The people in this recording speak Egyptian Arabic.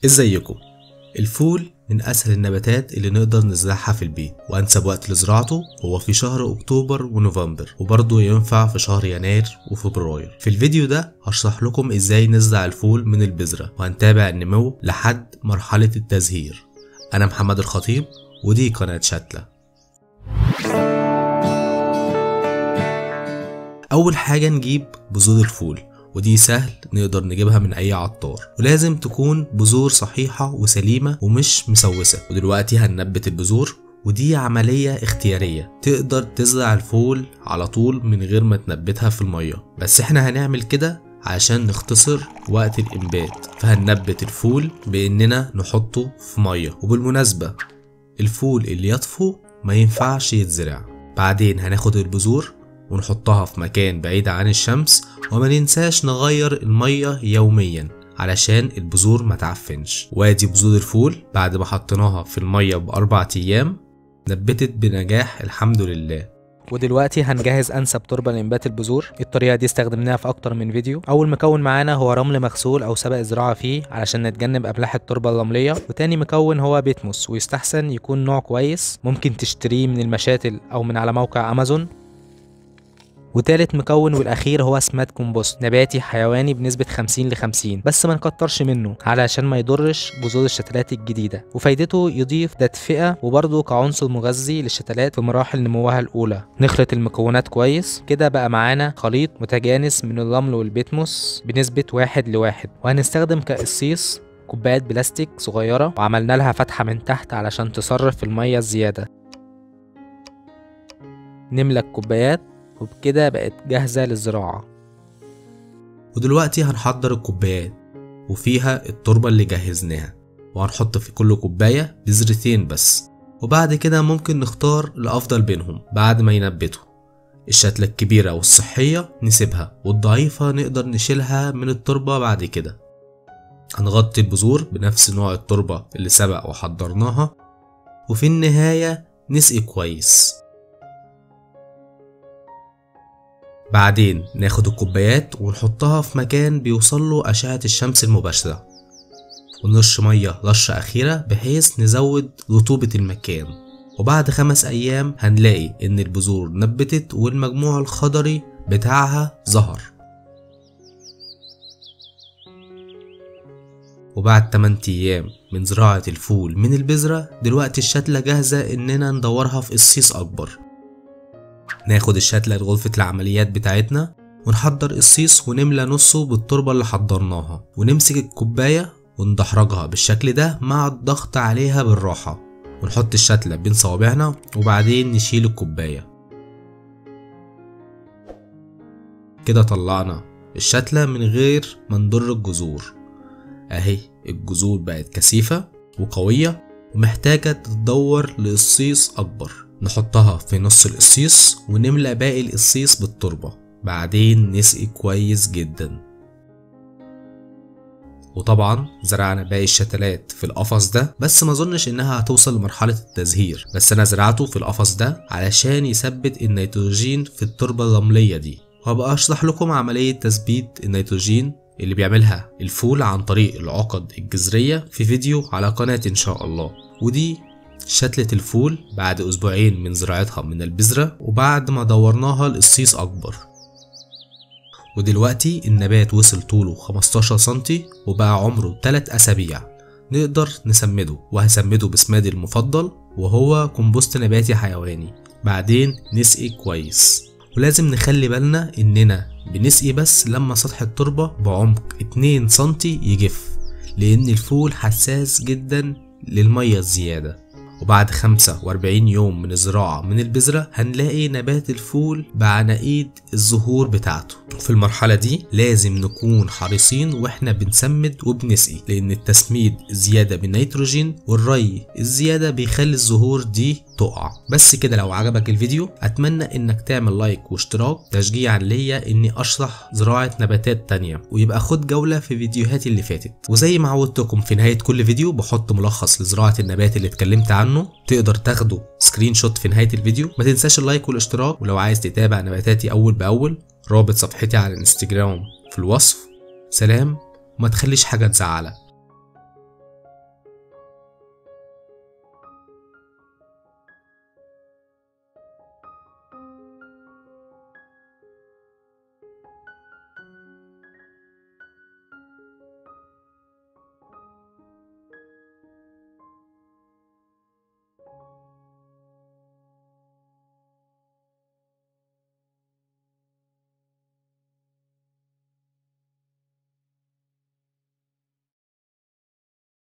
ازيكم الفول من اسهل النباتات اللي نقدر نزرعها في البيت وانسب وقت لزراعته هو في شهر اكتوبر ونوفمبر وبرضه ينفع في شهر يناير وفبراير في الفيديو ده هشرح لكم ازاي نزرع الفول من البذرة وهنتابع النمو لحد مرحلة التزهير انا محمد الخطيب ودي قناة شتلة اول حاجة نجيب بذور الفول ودي سهل نقدر نجيبها من اي عطار ولازم تكون بذور صحيحة وسليمة ومش مسوسة ودلوقتي هننبت البذور ودي عملية اختيارية تقدر تزرع الفول على طول من غير ما تنبتها في المية بس احنا هنعمل كده عشان نختصر وقت الانبات فهننبت الفول باننا نحطه في مية وبالمناسبة الفول اللي يطفو ما ينفعش يتزرع بعدين هناخد البذور ونحطها في مكان بعيد عن الشمس وما ننساش نغير المية يوميا علشان البذور ما تعفنش وادي بذور الفول بعد ما حطيناها في المية بأربع أيام نبتت بنجاح الحمد لله ودلوقتي هنجهز انسب تربه لانبات البذور الطريقه دي استخدمناها في اكتر من فيديو اول مكون معانا هو رمل مغسول او سبق زراعه فيه علشان نتجنب ابلاح التربه الرمليه وتاني مكون هو بيتموس ويستحسن يكون نوع كويس ممكن تشتريه من المشاتل او من على موقع امازون وتالت مكون والاخير هو سمات كومبوست نباتي حيواني بنسبة 50 ل 50 بس ما نكترش منه علشان ما يضرش بذور الشتلات الجديدة وفايدته يضيف تدفئة وبرضه كعنصر مغذي للشتلات في مراحل نموها الاولى نخلط المكونات كويس كده بقى معانا خليط متجانس من الرمل والبيتموس بنسبة واحد لواحد وهنستخدم كقصيص كوبايات بلاستيك صغيرة وعملنا لها فتحة من تحت علشان تصرف المية الزيادة نملى الكوبايات وبكده بقت جاهزة للزراعة ودلوقتي هنحضر الكوبايات وفيها التربة اللي جهزناها وهنحط في كل كوباية بذرتين بس وبعد كده ممكن نختار الأفضل بينهم بعد ما ينبتوا الشتلة الكبيرة والصحية نسيبها والضعيفة نقدر نشيلها من التربة بعد كده هنغطي البذور بنفس نوع التربة اللي سبق وحضرناها وفي النهاية نسقي كويس بعدين ناخد الكوبايات ونحطها في مكان بيوصله أشعة الشمس المباشرة ونرش مية رشة أخيرة بحيث نزود رطوبة المكان وبعد خمس أيام هنلاقي إن البذور نبتت والمجموع الخضري بتاعها ظهر وبعد 8 أيام من زراعة الفول من البذرة دلوقتي الشتلة جاهزة إننا ندورها في قصيص أكبر ناخد الشتلة لغرفة العمليات بتاعتنا ونحضر قصيص ونملى نصه بالتربة اللي حضرناها ونمسك الكوباية وندحرجها بالشكل ده مع الضغط عليها بالراحة ونحط الشتلة بين صوابعنا وبعدين نشيل الكوباية كده طلعنا الشتلة من غير ما نضر الجذور اهي الجذور بقت كثيفة وقوية ومحتاجة تتدور لقصيص أكبر نحطها في نص القصيص ونملى باقي القصيص بالتربة بعدين نسقي كويس جدا وطبعا زرعنا باقي الشتلات في القفص ده بس ما اظنش انها هتوصل لمرحلة التزهير بس انا زرعته في القفص ده علشان يثبت النيتروجين في التربة الرملية دي وهبقى اشرح لكم عملية تثبيت النيتروجين اللي بيعملها الفول عن طريق العقد الجذرية في فيديو على قناة ان شاء الله ودي شتلة الفول بعد أسبوعين من زراعتها من البذرة وبعد ما دورناها لقصيص أكبر ودلوقتي النبات وصل طوله 15 سنتي وبقى عمره 3 أسابيع نقدر نسمده وهسمده بسمادي المفضل وهو كومبوست نباتي حيواني بعدين نسقي كويس ولازم نخلي بالنا إننا بنسقي بس لما سطح التربة بعمق 2 سنتي يجف لأن الفول حساس جدا للمية الزيادة وبعد 45 يوم من الزراعة من البذرة هنلاقي نبات الفول بعناقيد الزهور بتاعته في المرحلة دي لازم نكون حريصين واحنا بنسمد وبنسقي لأن التسميد زيادة بالنيتروجين والري الزيادة بيخلي الزهور دي تقع بس كده لو عجبك الفيديو اتمنى انك تعمل لايك واشتراك تشجيعا ليا اني اشرح زراعة نباتات تانية ويبقى خد جولة في فيديوهاتي اللي فاتت وزي ما عودتكم في نهاية كل فيديو بحط ملخص لزراعة النبات اللي اتكلمت عنه تقدر تاخده سكرين شوت في نهاية الفيديو ما تنساش اللايك والاشتراك ولو عايز تتابع نباتاتي اول باول رابط صفحتي على الانستجرام في الوصف سلام وما تخليش حاجة تزعلك